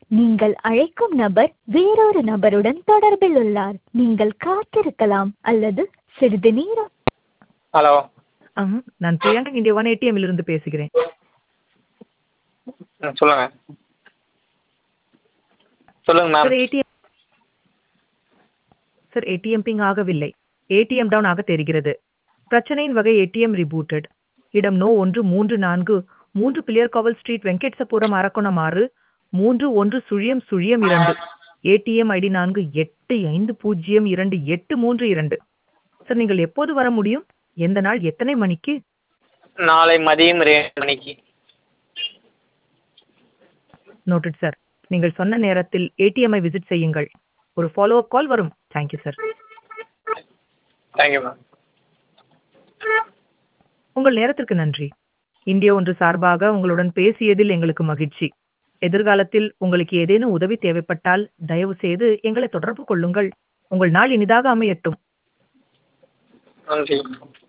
நீங்கள் அழைக்கும் நபர் வேறொரு நபருடன் தொடர்பில் உள்ளார் நீங்கள் காத்திருக்கலாம் அல்லது சிறிது நேரம் ஹலோ ஆ நான் பிரியங்கா இந்தியா ஒன் ஏடிஎம்மில் இருந்து பேசுகிறேன் ம் சொல்லுங்கள் சொல்லுங்கள் ma'am sir ATM sir ATM ping ஆகவில்லை ஏடிஎம் டவுன் ஆக தெரிகிறது பிரச்சனையின் வகை ஏடிஎம் ரிபூட்டட் இடம் நோ ஒன்று மூன்று நான்கு மூன்று பிள்ளையர்காவல் ஸ்ட்ரீட் வெங்கட்சபுரம் அரக்கோணம் ஆறு மூன்று ஒன்று சுழியம் சுழியம் இரண்டு ஏடிஎம் ஐடி நான்கு எட்டு ஐந்து பூஜ்ஜியம் இரண்டு எட்டு மூன்று இரண்டு சார் நீங்கள் எப்போது வர முடியும் எந்த நாள் எத்தனை மணிக்கு நாளை மதியம் ரெண்டு மணிக்கு நோட்டட் சார் நீங்கள் சொன்ன நேரத்தில் ஏடிஎம்ஐ விசிட் செய்யுங்கள் ஒரு ஃபாலோ அப் கால் வரும் தேங்க்யூ சார் தேங்க்யூ மேம் உங்கள் நேரத்திற்கு நன்றி இந்தியா ஒன்று சார்பாக உங்களுடன் பேசியதில் எங்களுக்கு மகிழ்ச்சி எதிர்காலத்தில் உங்களுக்கு ஏதேனும் உதவி தேவைப்பட்டால் தயவு செய்து எங்களை தொடர்பு கொள்ளுங்கள் உங்கள் நாள் இனிதாக அமையட்டும் நன்றி